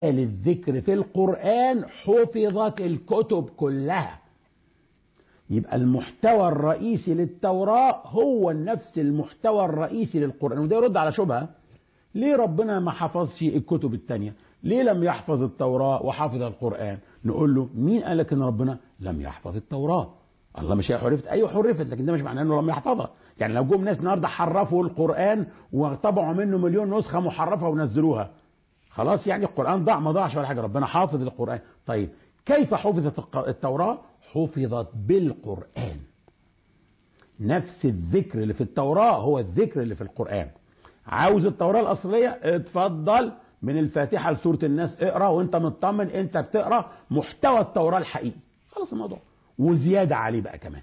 للذكر في القرآن حفظت الكتب كلها يبقى المحتوى الرئيسي للتوراة هو نفس المحتوى الرئيسي للقرآن وده يرد على شبهة ليه ربنا ما حفظش الكتب التانية ليه لم يحفظ التوراة وحفظ القرآن نقول له مين قال لك ان ربنا لم يحفظ التوراة الله مش هي حرفت ايوه حرفت لكن ده مش معناه انه لم يحفظها يعني لو جم ناس النهارده حرفوا القرآن وطبعوا منه مليون نسخة محرفة ونزلوها خلاص يعني القرآن ضاع ما ضاعش ولا حاجة ربنا حافظ القرآن طيب كيف حفظت التوراة حفظت بالقرآن نفس الذكر اللي في التوراة هو الذكر اللي في القرآن عاوز التوراة الأصلية اتفضل من الفاتحة لسورة الناس اقرا وانت مطمن انت بتقرا محتوى التوراة الحقيقي خلاص الموضوع وزيادة عليه بقى كمان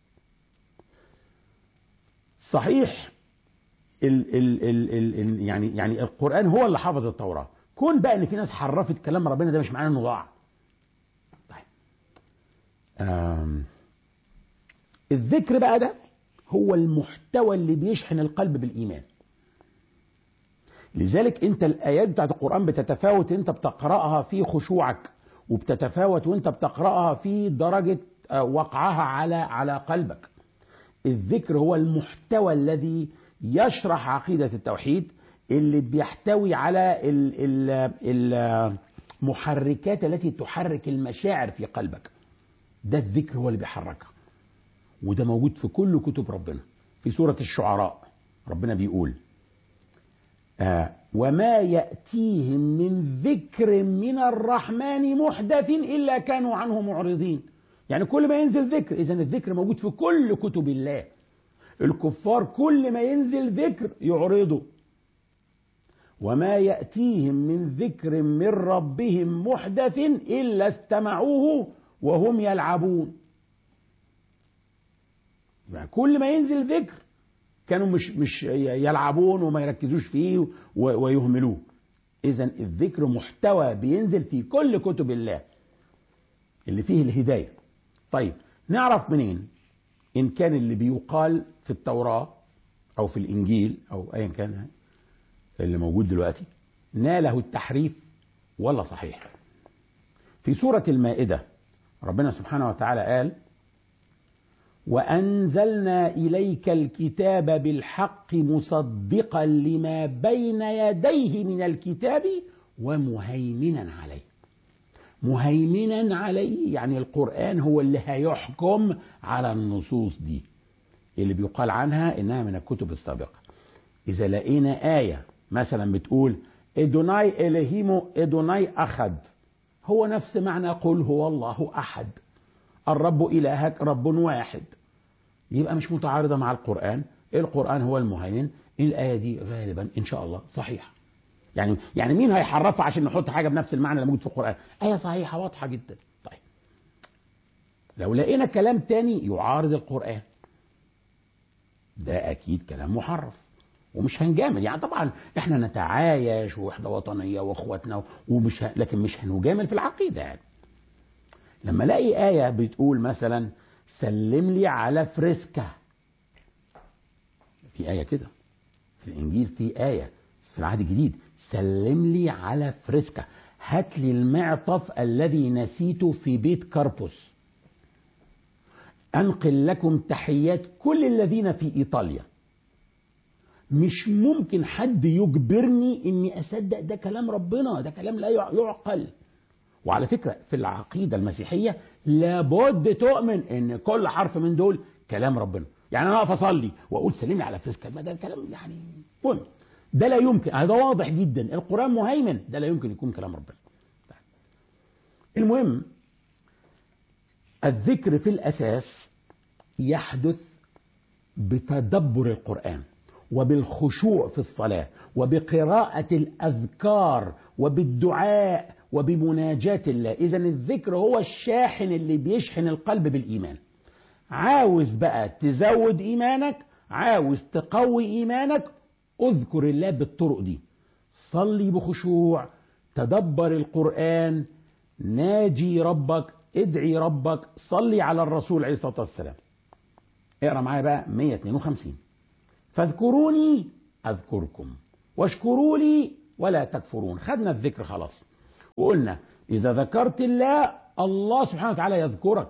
صحيح ال ال ال ال ال يعني يعني القرآن هو اللي حفظ التوراة كون بقى ان في ناس حرفت كلام ربنا ده مش معناه انه ضاع طيب الذكر بقى ده هو المحتوى اللي بيشحن القلب بالإيمان لذلك انت الايات بتاعت القرآن بتتفاوت انت بتقرأها في خشوعك وبتتفاوت وانت بتقرأها في درجة وقعها على على قلبك الذكر هو المحتوى الذي يشرح عقيدة التوحيد اللي بيحتوي على المحركات التي تحرك المشاعر في قلبك ده الذكر هو اللي بيحركها وده موجود في كل كتب ربنا في سورة الشعراء ربنا بيقول آه وما يأتيهم من ذكر من الرحمن محدث إلا كانوا عنه معرضين يعني كل ما ينزل ذكر إذا الذكر موجود في كل كتب الله الكفار كل ما ينزل ذكر يعرضوا وما يأتيهم من ذكر من ربهم محدث إلا استمعوه وهم يلعبون يعني كل ما ينزل ذكر كانوا مش مش يلعبون وما يركزوش فيه ويهملوه اذا الذكر محتوى بينزل في كل كتب الله اللي فيه الهدايه طيب نعرف منين ان كان اللي بيقال في التوراه او في الانجيل او ايا كان اللي موجود دلوقتي ناله التحريف ولا صحيح في سوره المائده ربنا سبحانه وتعالى قال وأنزلنا إليك الكتاب بالحق مصدقا لما بين يديه من الكتاب ومهيمنا عليه مهيمنا عليه يعني القرآن هو اللي هيحكم على النصوص دي اللي بيقال عنها إنها من الكتب السابقة إذا لقينا آية مثلا بتقول إدوناي إلهيمو إدوناي أخد هو نفس معنى قل هو الله أحد الرب إلهك رب واحد يبقى مش متعارضة مع القرآن القرآن هو المهيمن الآية دي غالبا إن شاء الله صحيحة يعني يعني مين هيحرفها عشان نحط حاجة بنفس المعنى اللي موجود في القرآن آية صحيحة واضحة جدا طيب لو لقينا كلام تاني يعارض القرآن ده أكيد كلام محرف ومش هنجامل يعني طبعا احنا نتعايش وحده وطنيه واخواتنا ومش ه... لكن مش هنجامل في العقيده يعني لما الاقي ايه بتقول مثلا سلم لي على فريسكا في ايه كده في الانجيل في ايه في العهد الجديد سلم لي على فريسكا هات لي المعطف الذي نسيته في بيت كاربوس انقل لكم تحيات كل الذين في ايطاليا مش ممكن حد يجبرني اني اصدق ده كلام ربنا ده كلام لا يعقل وعلى فكره في العقيده المسيحيه لابد تؤمن ان كل حرف من دول كلام ربنا يعني انا اقف اصلي واقول سلمي على فريسكا ما ده كلام يعني مهم ده لا يمكن هذا واضح جدا القران مهيمن ده لا يمكن يكون كلام ربنا المهم الذكر في الاساس يحدث بتدبر القران وبالخشوع في الصلاة وبقراءة الأذكار وبالدعاء وبمناجاة الله إذا الذكر هو الشاحن اللي بيشحن القلب بالإيمان عاوز بقى تزود إيمانك عاوز تقوي إيمانك اذكر الله بالطرق دي صلي بخشوع تدبر القرآن ناجي ربك ادعي ربك صلي على الرسول عليه الصلاة والسلام اقرا معايا بقى 152 فاذكروني أذكركم واشكروا لي ولا تكفرون خدنا الذكر خلاص وقلنا إذا ذكرت الله الله سبحانه وتعالى يذكرك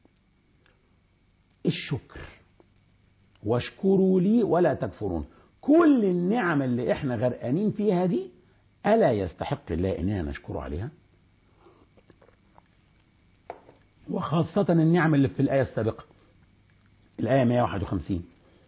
الشكر واشكروا لي ولا تكفرون كل النعم اللي احنا غرقانين فيها دي ألا يستحق الله إننا نشكره عليها وخاصة النعم اللي في الآية السابقة الآية 151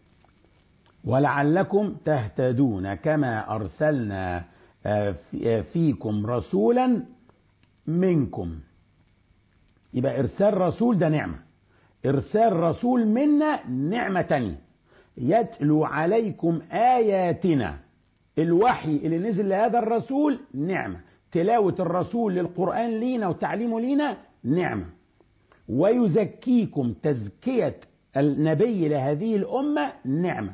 ولعلكم تهتدون كما أرسلنا فيكم رسولا منكم يبقى إرسال رسول ده نعمة إرسال رسول منا نعمة تانية يتلو عليكم آياتنا الوحي اللي نزل لهذا الرسول نعمة تلاوة الرسول للقرآن لينا وتعليمه لينا نعمة ويزكيكم تزكية النبي لهذه الأمة نعمة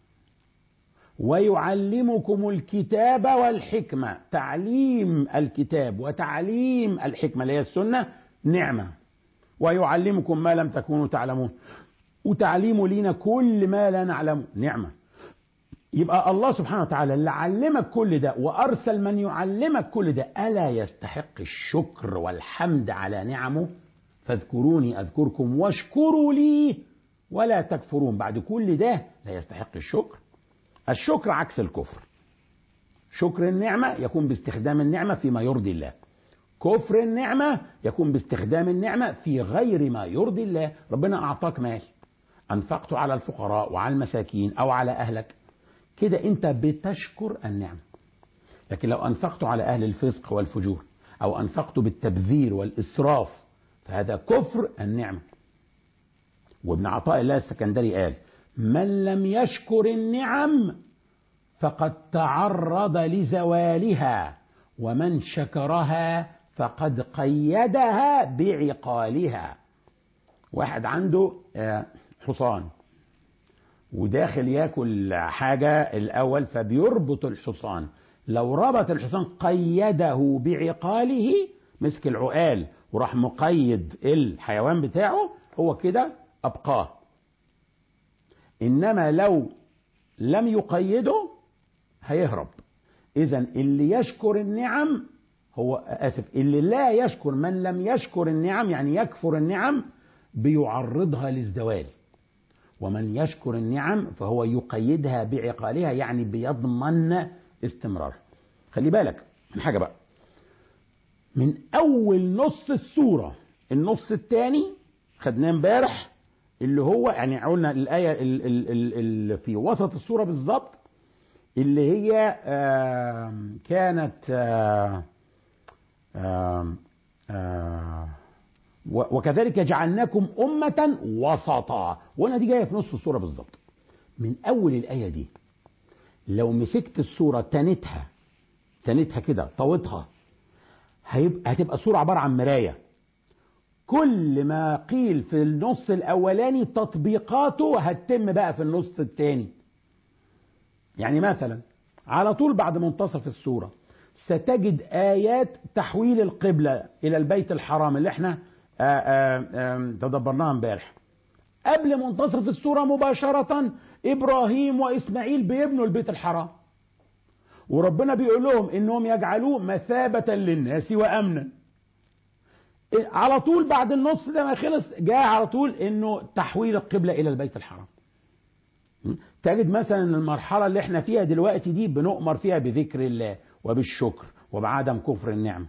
ويعلمكم الكتاب والحكمة تعليم الكتاب وتعليم الحكمة اللي هي السنة نعمة ويعلمكم ما لم تكونوا تعلمون وتعليمه لينا كل ما لا نعلمه نعمة يبقى الله سبحانه وتعالى اللي علمك كل ده وأرسل من يعلمك كل ده ألا يستحق الشكر والحمد على نعمه فاذكروني أذكركم واشكروا لي ولا تكفرون بعد كل ده لا يستحق الشكر الشكر عكس الكفر شكر النعمة يكون باستخدام النعمة فيما يرضي الله كفر النعمة يكون باستخدام النعمة في غير ما يرضي الله ربنا أعطاك مال أنفقته على الفقراء وعلى المساكين أو على أهلك كده أنت بتشكر النعمة لكن لو أنفقته على أهل الفسق والفجور أو أنفقته بالتبذير والإسراف فهذا كفر النعمة وابن عطاء الله السكندري قال من لم يشكر النعم فقد تعرض لزوالها ومن شكرها فقد قيدها بعقالها واحد عنده حصان وداخل ياكل حاجة الأول فبيربط الحصان لو ربط الحصان قيده بعقاله مسك العقال وراح مقيد الحيوان بتاعه هو كده أبقاه إنما لو لم يقيده هيهرب إذا اللي يشكر النعم هو آسف اللي لا يشكر من لم يشكر النعم يعني يكفر النعم بيعرضها للزوال ومن يشكر النعم فهو يقيدها بعقالها يعني بيضمن استمرارها خلي بالك من حاجة بقى من أول نص السورة النص الثاني خدناه امبارح اللي هو يعني قلنا الآية اللي في وسط السورة بالظبط اللي هي آه كانت آه آه وكذلك جعلناكم أمة وسطا وأنا دي جاية في نص السورة بالظبط من أول الآية دي لو مسكت السورة تنتها تنتها كده طوتها هيبقى هتبقى السورة عبارة عن مراية كل ما قيل في النص الأولاني تطبيقاته هتتم بقى في النص الثاني يعني مثلا على طول بعد منتصف السورة ستجد آيات تحويل القبلة إلى البيت الحرام اللي احنا آآ آآ تدبرناها امبارح قبل منتصف السورة مباشرة إبراهيم وإسماعيل بيبنوا البيت الحرام وربنا بيقول لهم إنهم يجعلوه مثابة للناس وأمنا على طول بعد النص ده ما خلص جاء على طول إنه تحويل القبلة إلى البيت الحرام تجد مثلا المرحلة اللي احنا فيها دلوقتي دي بنؤمر فيها بذكر الله وبالشكر وبعدم كفر النعم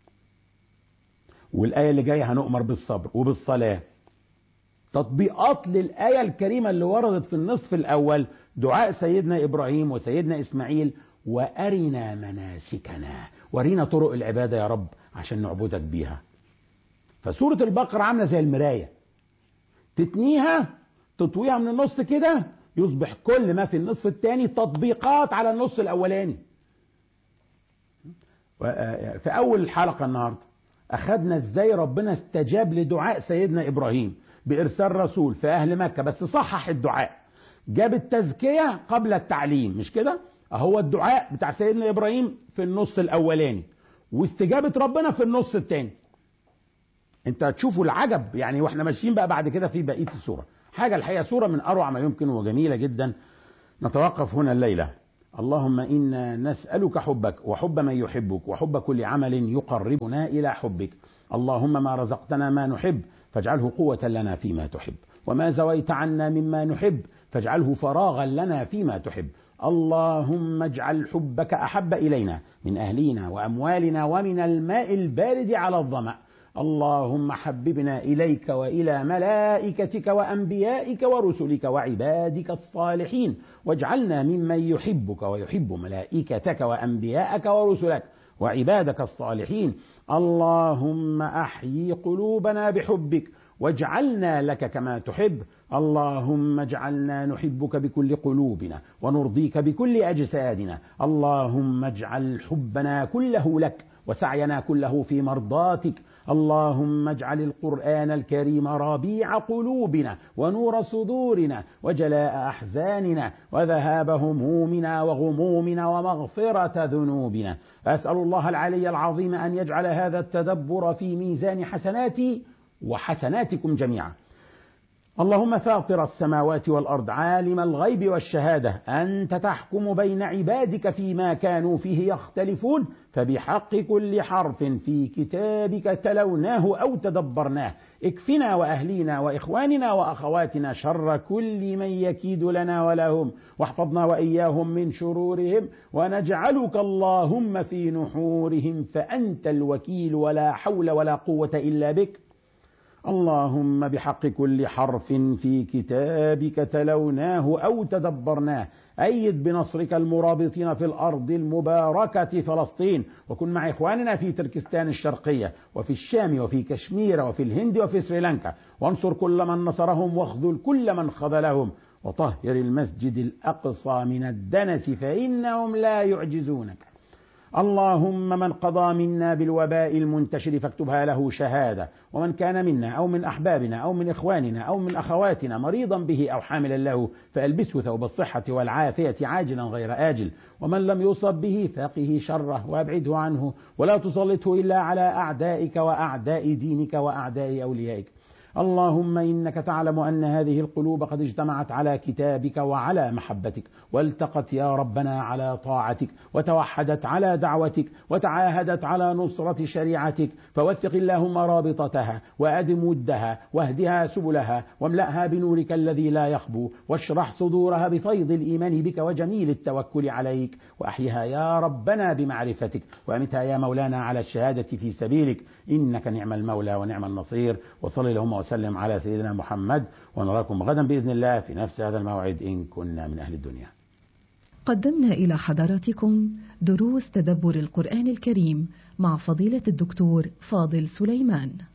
والآية اللي جاية هنؤمر بالصبر وبالصلاة تطبيقات للآية الكريمة اللي وردت في النصف الأول دعاء سيدنا إبراهيم وسيدنا إسماعيل وأرنا مناسكنا ورينا طرق العبادة يا رب عشان نعبدك بيها فسورة البقرة عاملة زي المراية تتنيها تطويها من النص كده يصبح كل ما في النصف الثاني تطبيقات على النص الأولاني في أول الحلقة النهاردة أخذنا إزاي ربنا استجاب لدعاء سيدنا إبراهيم بإرسال رسول في أهل مكة بس صحح الدعاء جاب التزكية قبل التعليم مش كده أهو الدعاء بتاع سيدنا إبراهيم في النص الأولاني واستجابة ربنا في النص الثاني انت هتشوفوا العجب يعني واحنا ماشيين بقى بعد كده في بقية السورة حاجة الحقيقة سورة من أروع ما يمكن وجميلة جدا نتوقف هنا الليلة اللهم إنا نسألك حبك وحب من يحبك وحب كل عمل يقربنا إلى حبك اللهم ما رزقتنا ما نحب فاجعله قوة لنا فيما تحب وما زويت عنا مما نحب فاجعله فراغا لنا فيما تحب اللهم اجعل حبك احب الينا من اهلينا واموالنا ومن الماء البارد على الظما اللهم حببنا اليك والى ملائكتك وانبيائك ورسلك وعبادك الصالحين واجعلنا ممن يحبك ويحب ملائكتك وانبياءك ورسلك وعبادك الصالحين اللهم احيي قلوبنا بحبك واجعلنا لك كما تحب اللهم اجعلنا نحبك بكل قلوبنا ونرضيك بكل اجسادنا اللهم اجعل حبنا كله لك وسعينا كله في مرضاتك اللهم اجعل القران الكريم ربيع قلوبنا ونور صدورنا وجلاء احزاننا وذهاب همومنا وغمومنا ومغفره ذنوبنا اسال الله العلي العظيم ان يجعل هذا التدبر في ميزان حسناتي وحسناتكم جميعا اللهم فاطر السماوات والارض عالم الغيب والشهاده انت تحكم بين عبادك فيما كانوا فيه يختلفون فبحق كل حرف في كتابك تلوناه او تدبرناه اكفنا واهلينا واخواننا واخواتنا شر كل من يكيد لنا ولهم واحفظنا واياهم من شرورهم ونجعلك اللهم في نحورهم فانت الوكيل ولا حول ولا قوه الا بك اللهم بحق كل حرف في كتابك تلوناه او تدبرناه ايد بنصرك المرابطين في الارض المباركه فلسطين وكن مع اخواننا في تركستان الشرقيه وفي الشام وفي كشمير وفي الهند وفي سريلانكا وانصر كل من نصرهم واخذل كل من خذلهم وطهر المسجد الاقصى من الدنس فانهم لا يعجزونك اللهم من قضى منا بالوباء المنتشر فاكتبها له شهاده ومن كان منا او من احبابنا او من اخواننا او من اخواتنا مريضا به او حاملا له فالبسه ثوب الصحه والعافيه عاجلا غير اجل ومن لم يصب به فقه شره وابعده عنه ولا تسلطه الا على اعدائك واعداء دينك واعداء اوليائك اللهم انك تعلم ان هذه القلوب قد اجتمعت على كتابك وعلى محبتك والتقت يا ربنا على طاعتك وتوحدت على دعوتك وتعاهدت على نصره شريعتك فوثق اللهم رابطتها وادم ودها واهدها سبلها واملاها بنورك الذي لا يخبو واشرح صدورها بفيض الايمان بك وجميل التوكل عليك واحيها يا ربنا بمعرفتك وامتها يا مولانا على الشهاده في سبيلك انك نعم المولى ونعم النصير وصل اللهم وسلم على سيدنا محمد ونراكم غدا بإذن الله في نفس هذا الموعد إن كنا من أهل الدنيا قدمنا إلى حضراتكم دروس تدبر القرآن الكريم مع فضيلة الدكتور فاضل سليمان